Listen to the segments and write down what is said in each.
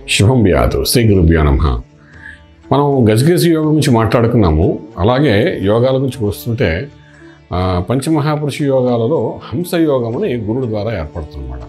శుభం వ్యాధు శ్రీ గురుభ్యో నమ మనం గజగజ యోగం గురించి మాట్లాడుకున్నాము అలాగే యోగాల గురించి వస్తుంటే ఆ, పంచమహాపురుష యోగాలలో హంస యోగం అని గురుడు ద్వారా ఏర్పడుతుందన్నమాట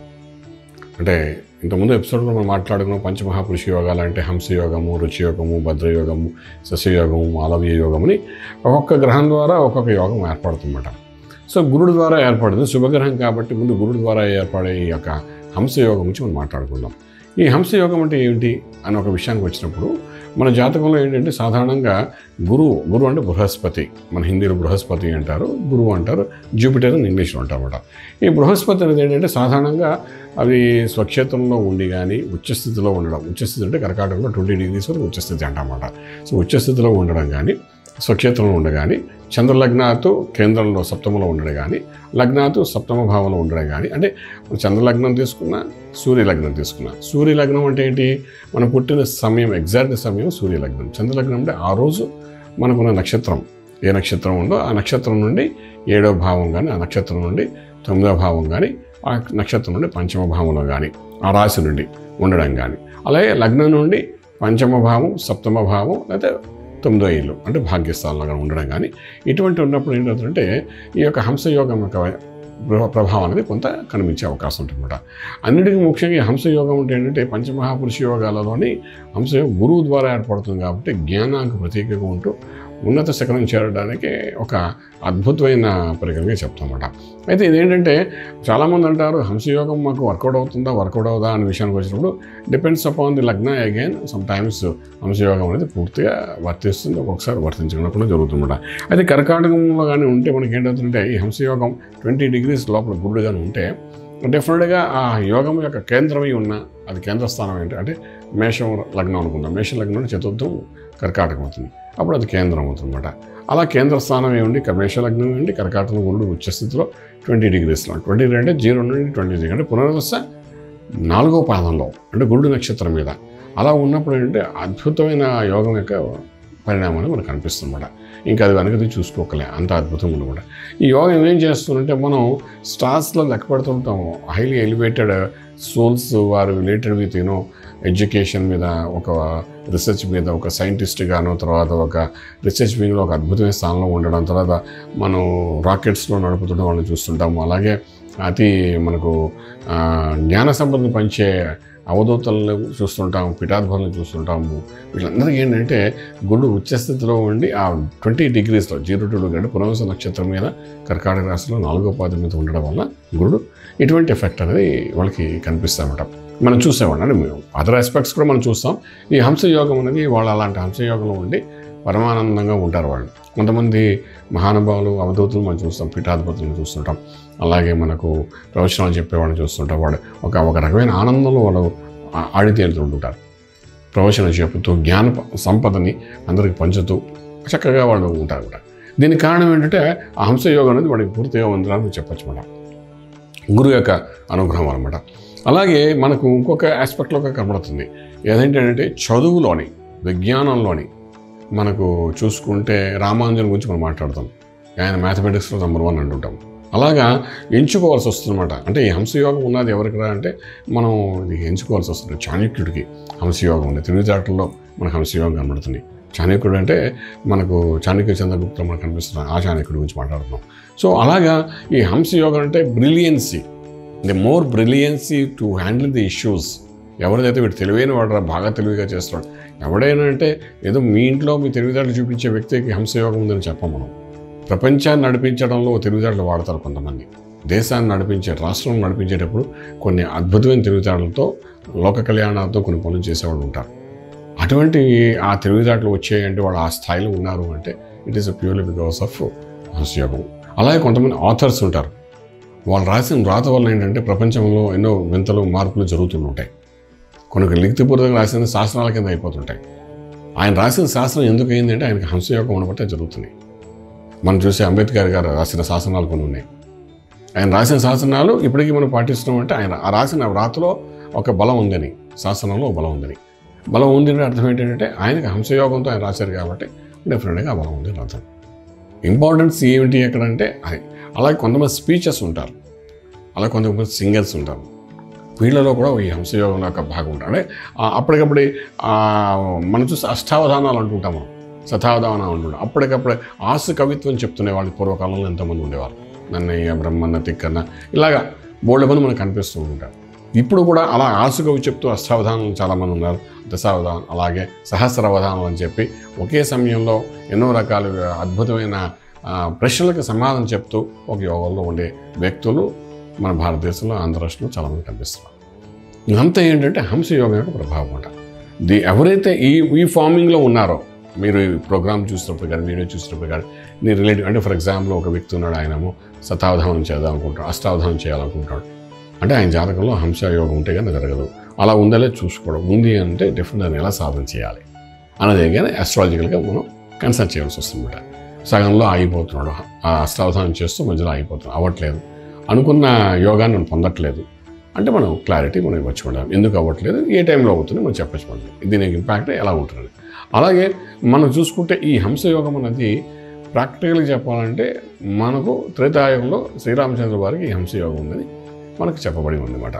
అంటే ఇంతకుముందు ఎపిసోడ్లో మనం మాట్లాడుకున్నాం పంచమహాపురుష యోగాలు అంటే హంస యోగము రుచి యోగము భద్రయోగము సస్యయోగము మాలవీయ యోగం అని ఒక్కొక్క గ్రహం ద్వారా ఒక్కొక్క యోగం ఏర్పడుతుందన్నమాట సో గురుడు ద్వారా ఏర్పడింది శుభగ్రహం కాబట్టి ముందు గురుడు ద్వారా ఏర్పడే ఈ యొక్క హంస యోగం గురించి మనం మాట్లాడుకుందాం ఈ హంస యోగం అంటే ఏమిటి అని ఒక విషయానికి వచ్చినప్పుడు మన జాతకంలో ఏంటంటే సాధారణంగా గురువు గురువు అంటే బృహస్పతి మన హిందీలో బృహస్పతి అంటారు గురువు అంటారు జూపిటర్ అని ఇంగ్లీష్లో అంటారన్నమాట ఈ బృహస్పతి అనేది ఏంటంటే సాధారణంగా అవి స్వక్షేత్రంలో ఉండి కానీ ఉచ్చస్థితిలో ఉండడం ఉచ్చస్థితి అంటే కర్కాటకంలో ట్వంటీ డిగ్రీస్ వరకు ఉచ్చస్థితి అంటామన్నమాట సో ఉచ్చస్థితిలో ఉండడం కానీ స్వక్షేత్రంలో ఉండగాని చంద్రలగ్నాతు కేంద్రంలో సప్తమలో ఉండడం కానీ లగ్నాతు సప్తమ భావంలో ఉండడం కానీ అంటే చంద్రలగ్నం తీసుకున్నా సూర్యలగ్నం తీసుకున్నా సూర్యలగ్నం అంటే ఏంటి మనం పుట్టిన సమయం ఎగ్జాక్ట్ సమయం సూర్యలగ్నం చంద్రలగ్నం అంటే ఆ రోజు మనకున్న నక్షత్రం ఏ నక్షత్రం ఉందో ఆ నక్షత్రం నుండి ఏడో భావం కానీ ఆ నక్షత్రం నుండి తొమ్మిదో భావం కానీ ఆ నక్షత్రం నుండి పంచమ భావంలో కానీ ఆ రాశి నుండి ఉండడం కానీ అలాగే లగ్నం నుండి పంచమ భావం సప్తమ భావం లేదా తొమ్మిదో ఇల్లు అంటే భాగ్యస్థానంలో కానీ ఉండడం కానీ ఇటువంటి ఉన్నప్పుడు ఏంటంటే ఈ యొక్క హంసయోగం యొక్క ప్రభ- ప్రభావం అనేది కొంత కనిపించే అవకాశం ఉంటుందన్నమాట అన్నిటికీ ముఖ్యంగా ఈ హంసయోగం అంటే ఏంటంటే పంచమహాపురుష యోగాలలోని హంసయోగం గురువు ద్వారా ఏర్పడుతుంది కాబట్టి జ్ఞానానికి ప్రతీకగా ఉంటూ ఉన్నత శిఖరం చేరడానికి ఒక అద్భుతమైన పరికరంగా చెప్తామన్నమాట అయితే ఇదేంటంటే చాలామంది అంటారు హంసయోగం మాకు వర్కౌట్ అవుతుందా వర్కౌట్ అవుదా అనే విషయానికి వచ్చినప్పుడు డిపెండ్స్ అపాన్ ది లగ్న అగైన్ సమ్ టైమ్స్ హంసయోగం అనేది పూర్తిగా వర్తిస్తుంది ఒక్కొక్కసారి వర్తించకుండా కూడా జరుగుతుందన్నమాట అయితే కర్కాటకంలో కానీ ఉంటే మనకి ఏంటవుతుందంటే ఈ హంసయోగం ట్వంటీ డిగ్రీస్ లోపల గురుడు కానీ ఉంటే డెఫినెట్గా ఆ యోగం యొక్క కేంద్రమై ఉన్న అది కేంద్ర స్థానం ఏంటి అంటే మేషం లగ్నం అనుకుందాం మేష లగ్నం అంటే చతుర్థం కర్కాటకం అవుతుంది అప్పుడు అది కేంద్రం అవుతుందన్నమాట అలా కేంద్ర స్థానం ఏముంది మేష లగ్నం ఏంటి కర్కాటకం గురుడు ఉచ్చస్థితిలో ట్వంటీ డిగ్రీస్లో ట్వంటీ అంటే జీరో నుండి ట్వంటీ డిగ్రీ అంటే పునర్వస నాలుగో పాదంలో అంటే గురుడు నక్షత్రం మీద అలా ఉన్నప్పుడు ఏంటంటే అద్భుతమైన యోగం యొక్క పరిణామాలు మనకు కనిపిస్తుందన్నమాట ఇంకా అది వెనకది చూసుకోకలే అంత అద్భుతం అనమాట ఈ యోగం ఏం చేస్తుందంటే మనం స్టార్స్లో లెక్క పెడుతుంటాం హైలీ ఎలివేటెడ్ సోల్స్ వారు రిలేటెడ్ విత్ యూనో ఎడ్యుకేషన్ మీద ఒక రీసెర్చ్ మీద ఒక సైంటిస్ట్ గాను తర్వాత ఒక రీసెర్చ్ వింగ్లో ఒక అద్భుతమైన స్థానంలో ఉండడం తర్వాత మనం రాకెట్స్లో నడుపుతుండడం వాళ్ళని చూస్తుంటాము అలాగే అతి మనకు ఆ, జ్ఞాన సంపదను పంచే అవధూతలను చూస్తుంటాము పిఠాద్భులను చూస్తుంటాము వీళ్ళందరికీ ఏంటంటే గురుడు ఉచ్చస్థితిలో ఉండి ఆ ట్వంటీ డిగ్రీస్లో జీరో టూ డిగ్రీ అంటే పునర్వస నక్షత్రం మీద కర్కాటక రాశిలో నాలుగో పాదం మీద ఉండడం వల్ల గురుడు ఇటువంటి ఎఫెక్ట్ అనేది వాళ్ళకి కనిపిస్తామట మనం చూసేవాళ్ళం అంటే మేము అదర్ ఆస్పెక్ట్స్ కూడా మనం చూస్తాం ఈ హంసయోగం అనేది వాళ్ళు అలాంటి హంసయోగంలో ఉండి పరమానందంగా ఉంటారు వాళ్ళు కొంతమంది మహానుభావులు అవధూతులు మనం చూస్తాం పీఠాధిపతులను చూస్తుంటాం అలాగే మనకు ప్రవచనాలు చెప్పేవాళ్ళని చూస్తుంటాం వాడు ఒక ఒక రకమైన ఆనందంలో వాళ్ళు ఆ- ఆడి తేలుతుంటారు ప్రవచనం చెబుతూ జ్ఞాన ప- సంపదని అందరికి పంచుతూ చక్కగా వాళ్ళు ఉంటారు కూడా దీనికి కారణం ఏంటంటే ఆ హంసయోగం అనేది వాడికి పూర్తిగా ఉందని చెప్పచ్చు మనం గురువు యొక్క అనుగ్రహం అనమాట అలాగే మనకు ఇంకొక ఆస్పెక్ట్లో ఒక కనబడుతుంది ఏదేంటంటే చదువులోని విజ్ఞానంలోని మనకు చూసుకుంటే రామానుజన్ గురించి మనం మాట్లాడతాం ఆయన మ్యాథమెటిక్స్లో నెంబర్ వన్ అంటుంటాం అలాగా ఎంచుకోవాల్సి వస్తుందన్నమాట అంటే ఈ హంసయోగం ఉన్నది ఎవరికి రా అంటే మనం ఇది ఎంచుకోవాల్సి వస్తుంది చాణక్యుడికి హంసయోగం ఉంది తెలివితేటల్లో మనకు హంసయోగం కనబడుతుంది చాణక్యుడు అంటే మనకు చాణక్య చంద్రగుప్త మనకు కనిపిస్తున్న ఆ చాణక్యుడి గురించి మాట్లాడుతున్నాం సో అలాగా ఈ హంసయోగం అంటే brilliancy the more brilliancy to handle the issues ఎవరిదైతే వీడు తెలివైన వాడు రా, బాగా తెలివిగా చేస్తాడు ఎవడైనా అంటే ఏదో మీ ఇంట్లో మీ తెలివితేటలు చూపించే వ్యక్తికి హంసయోగం ఉందని చెప్పం మనం ప్రపంచాన్ని నడిపించడంలో తెలివితేటలు వాడతారు కొంతమంది దేశాన్ని నడిపించే రాష్ట్రం నడిపించేటప్పుడు కొన్ని అద్భుతమైన తెలివితేటలతో లోక కళ్యాణాలతో కొన్ని పనులు చేసేవాళ్ళు ఉంటారు అటువంటి ఆ తెలివితేటలు వచ్చాయంటే వాళ్ళు ఆ స్థాయిలో ఉన్నారు అంటే it is purely because of హంసయోగం అలాగే కొంతమంది ఆథర్స్ ఉంటారు వాళ్ళు రాసిన రాత వల్ల ఏంటంటే ప్రపంచంలో ఎన్నో వింతలు మార్పులు జరుగుతుంటాయి కొన్ని లిఖితపూర్వకంగా రాసిన శాస్త్రాల కింద అయిపోతుంటాయి ఆయన రాసిన శాస్త్రం ఎందుకు అయిందంటే ఆయనకి హంసయోగం ఉండబట్టే జరుగుతున్నాయి మనం చూసే అంబేద్కర్ గారు రాసిన శాసనాలు కొన్ని ఉన్నాయి ఆయన రాసిన శాసనాలు ఇప్పటికీ మనం పాటిస్తున్నాం అంటే ఆయన ఆ రాసిన రాతలో ఒక బలం ఉందని శాసనంలో ఒక బలం ఉందని బలం ఉంది అంటే అర్థం ఏంటంటే ఆయనకి హంసయోగంతో ఆయన రాశారు కాబట్టి డెఫినెట్గా ఆ బలం ఉంది అని అర్థం ఇంపార్టెన్స్ ఏమిటి ఎక్కడంటే అది అలాగే కొంతమంది స్పీచెస్ ఉంటారు అలా కొంతమంది సింగర్స్ ఉంటారు వీళ్ళలో కూడా ఈ హంసయోగం యొక్క భాగం ఉంటుంది అంటే ఆ అప్పటికప్పుడు ఆ, మనం చూస్తే అష్టావధానాలు అంటుంటాం మనం శతావధానం అంటుంటాం అప్పటికప్పుడే ఆసు కవిత్వం చెప్తునే వాళ్ళు పూర్వకాలంలో ఎంతోమంది ఉండేవారు నన్నయ్య బ్రహ్మన్న తిక్కన్న ఇలాగా బోల్డ్ మంది మనకు కనిపిస్తూ ఉంటారు ఇప్పుడు కూడా అలా ఆసు కవి చెప్తూ అష్టావధానాలు చాలామంది ఉన్నారు దశావధానం అలాగే సహస్రావధానం అని చెప్పి ఒకే సమయంలో ఎన్నో రకాల అద్భుతమైన ఆ, ప్రశ్నలకు సమాధానం చెప్తూ ఒక యోగంలో ఉండే వ్యక్తులు మన భారతదేశంలో ఆంధ్ర రాష్ట్రంలో చాలామంది కనిపిస్తున్నారు ఇదంతా ఏంటంటే హంస యోగం యొక్క ప్రభావం అంట ది ఎవరైతే ఈ ఈ ఫార్మింగ్లో ఉన్నారో మీరు ఈ ప్రోగ్రామ్ చూసినప్పుడు కానీ వీడియో చూసినప్పుడు కానీ నీ రిలేటివ్ అంటే ఫర్ ఎగ్జాంపుల్ ఒక వ్యక్తి ఉన్నాడు ఆయనేమో శతావధానం చేద్దాం అనుకుంటాడు అష్టావధానం చేయాలనుకుంటాడు అంటే ఆయన జాతకంలో హంస యోగం ఉంటే కానీ జరగదు అలా ఉందలే చూసుకోవడం ఉంది అంటే డెఫినెట్ దాన్ని ఎలా సాధన చేయాలి అన్నది కానీ అస్ట్రాలజికల్గా మనం కన్సల్ట్ చేయాల్సి వస్తుందన్నమాట సగంలో ఆగిపోతున్నాడు ఆ అష్టావధానం చేస్తూ మధ్యలో ఆగిపోతున్నాడు అవ్వట్లేదు అనుకున్న యోగాన్ని మనం పొందట్లేదు అంటే మనం క్లారిటీ మనం ఇవ్వచ్చు మేడం ఎందుకు అవ్వట్లేదు ఏ టైంలో అవుతుంది మనం చెప్పచ్చు మేడం దీనికి ఇంపాక్ట్ ఎలా ఉంటుంది అలాగే మనం చూసుకుంటే ఈ హంసయోగం అనేది ప్రాక్టికల్గా చెప్పాలంటే మనకు త్రేతాయుగంలో శ్రీరామచంద్ర వారికి ఈ హంసయోగం ఉందని మనకు చెప్పబడి ఉందన్నమాట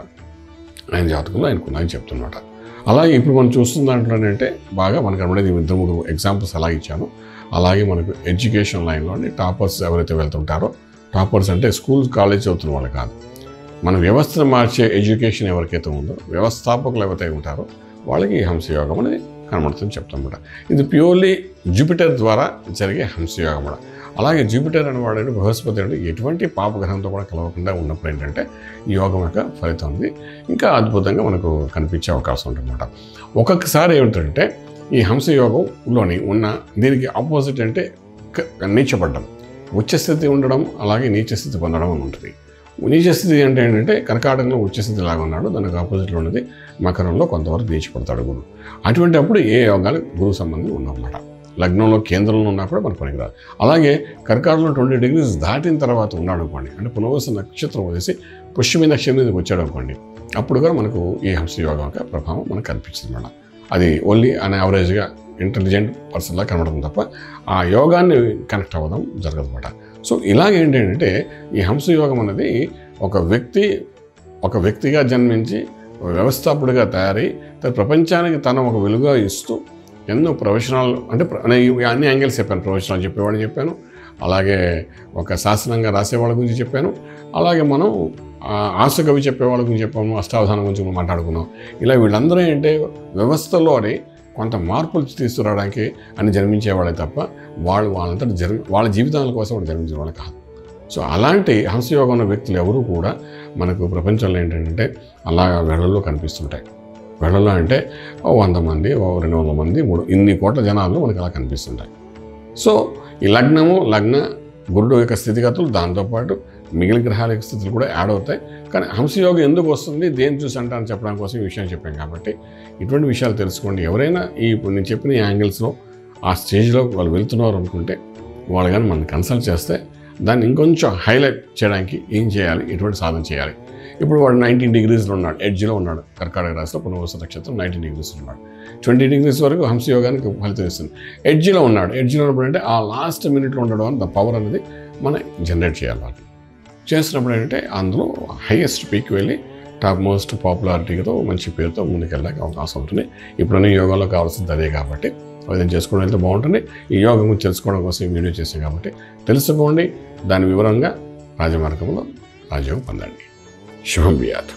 ఆయన జాతకంలో ఆయనకు ఆయన చెప్తున్నమాట అలాగే ఇప్పుడు మనం చూస్తున్న దాంట్లో ఏంటంటే బాగా మనకు కనబడేది ఇద్దరు మూడు ఎగ్జాంపుల్స్ అలా ఇచ్చాను అలాగే మనకు ఎడ్యుకేషన్ లైన్లోని టాపర్స్ ఎవరైతే వెళ్తుంటారో టాపర్స్ అంటే స్కూల్ కాలేజ్ చదువుతున్న వాళ్ళు కాదు మన వ్యవస్థను మార్చే ఎడ్యుకేషన్ ఎవరికైతే ఉందో వ్యవస్థాపకులు ఎవరైతే ఉంటారో వాళ్ళకి ఈ హంసయోగం అనేది కనబడుతుంది చెప్తామన్నమాట ఇది ప్యూర్లీ జూపిటర్ ద్వారా జరిగే హంసయోగం అన్నమాట అలాగే జూపిటర్ అనేవాడు బృహస్పతి అంటే ఎటువంటి పాపగ్రహంతో కూడా కలవకుండా ఉన్నప్పుడు ఏంటంటే ఈ యోగం యొక్క ఫలితం ఉంది ఇంకా అద్భుతంగా మనకు కనిపించే అవకాశం ఉంటుందన్నమాట ఒక్కొక్కసారి ఏమిటంటే ఈ హంసయోగంలోని ఉన్న దీనికి ఆపోజిట్ అంటే క- నీచపడ్డం ఉచ్చస్థితి ఉండడం అలాగే నీచస్థితి పొందడం అని ఉంటుంది నీచస్థితి అంటే ఏంటంటే కర్కాటకంలో ఉచ్చస్థితి లాగా ఉన్నాడు దానికి ఆపోజిట్లో ఉన్నది మకరంలో కొంతవరకు నీచిపడతాడు గురువు అటువంటి అప్పుడు ఏ యోగాలు గురువు సంబంధం ఉన్నమాట లగ్నంలో కేంద్రంలో ఉన్నా కూడా మనకు పనికిరాదు అలాగే కర్కాటకంలో ట్వంటీ డిగ్రీస్ దాటిన తర్వాత ఉన్నాడు అనుకోండి అంటే పునర్వస నక్షత్రం వదిలేసి పుష్యమి నక్షత్రం మీదకి వచ్చాడు అనుకోండి అప్పుడు కూడా మనకు ఈ హంస యోగం యొక్క ప్రభావం మనకు కనిపించింది అన్నమాట అది ఓన్లీ అన్ యావరేజ్గా ఇంటెలిజెంట్ పర్సన్లా కనబడుతుంది తప్ప ఆ యోగాన్ని కనెక్ట్ అవ్వడం జరగదు అనమాట సో ఇలాగేంటంటే ఈ హంస యోగం అనేది ఒక వ్యక్తి ఒక వ్యక్తిగా జన్మించి ఒక వ్యవస్థాపకుడిగా తయారై తన ప్రపంచానికి తన ఒక వెలుగుగా ఇస్తూ ఎన్నో ప్రొఫెషనల్ అంటే ప్ర- నేను ఈ అన్ని యాంగిల్స్ చెప్పాను ప్రొఫెషనల్ చెప్పేవాడిని చెప్పాను అలాగే ఒక శాసనంగా రాసేవాళ్ళ గురించి చెప్పాను అలాగే మనం ఆ, ఆశ కవి చెప్పేవాళ్ళ గురించి చెప్పాము అష్టావధానం గురించి మనం మాట్లాడుకున్నాం ఇలా వీళ్ళందరూ ఏంటంటే వ్యవస్థలోని కొంత మార్పులు తీసుకురావడానికి అని జన్మించేవాళ్ళే తప్ప వాళ్ళు వాళ్ళంతా జన్మ వాళ్ళ జీవితాల కోసం వాళ్ళు జన్మించిన వాళ్ళు కాదు సో అలాంటి హంసయోగం ఉన్న వ్యక్తులు ఎవరు కూడా మనకు ప్రపంచంలో ఏంటంటే అలాగా వెడల్లో కనిపిస్తుంటాయి వెడల్లో అంటే ఓ వంద మంది ఓ రెండు వందల మంది మూడు ఇన్ని కోట్ల జనాలు మనకు అలా కనిపిస్తుంటాయి సో ఈ లగ్నము లగ్న గురుడు యొక్క స్థితిగతులు దాంతోపాటు మిగిలిన గ్రహాల యొక్క స్థితులు కూడా యాడ్ అవుతాయి కానీ హంసయోగం ఎందుకు వస్తుంది దేని చూసి అంటారని చెప్పడం కోసం ఈ విషయం చెప్పాం కాబట్టి ఇటువంటి విషయాలు తెలుసుకోండి ఎవరైనా ఈ ఇప్పుడు నేను చెప్పిన ఈ యాంగిల్స్లో ఆ స్టేజ్లో వాళ్ళు వెళ్తున్నారు అనుకుంటే వాళ్ళు కానీ మనం కన్సల్ట్ చేస్తే దాన్ని ఇంకొంచెం హైలైట్ చేయడానికి ఏం చేయాలి ఎటువంటి సాధన చేయాలి ఇప్పుడు వాడు నైన్టీన్ డిగ్రీస్లో ఉన్నాడు ఎడ్జ్లో ఉన్నాడు కర్కాటక రాశిలో పునర్వస నక్షత్రం నైన్టీన్ డిగ్రీస్లో ఉన్నాడు ట్వంటీ డిగ్రీస్ వరకు హంసయోగానికి ఫలితం ఇస్తుంది ఎడ్జ్లో ఉన్నాడు ఎడ్జ్లో ఉన్నప్పుడు అంటే ఆ లాస్ట్ మినిట్లో ఉండడం వల్ల పవర్ అనేది మనం జనరేట్ చేయాలి వాళ్ళు చేసినప్పుడు ఏంటంటే అందులో హైయెస్ట్ పీక్ వెళ్ళి టాప్ మోస్ట్ పాపులారిటీతో మంచి పేరుతో ముందుకెళ్ళడానికి అవకాశం ఉంటుంది ఇప్పుడున్న యోగాలో కావాల్సింది అదే కాబట్టి అర్థం చేసుకోవడం అయితే బాగుంటుంది ఈ యోగం గురించి తెలుసుకోవడం కోసం ఈ వీడియో చేసాం కాబట్టి తెలుసుకోండి దాని వివరంగా రాజమార్గంలో రాజ్యోగం పొందండి శుభం బియాత్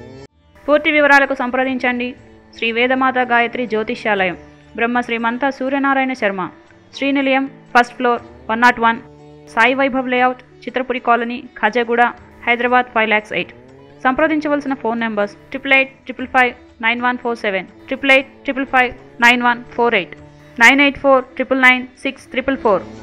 పూర్తి వివరాలకు సంప్రదించండి Shri Vedamata Gayatri Jyotishyalayam Brahma Srimantha Suryanarayana Sharma Srinilayam first floor one naught one Sai Vaibhav layout Chitrapuri colony Khajaguda Hyderabad five lakhs eight సంప్రదించవలసిన phone numbers triple eight triple five nine one four seven triple eight triple five nine one four eight nine eight four triple nine six triple four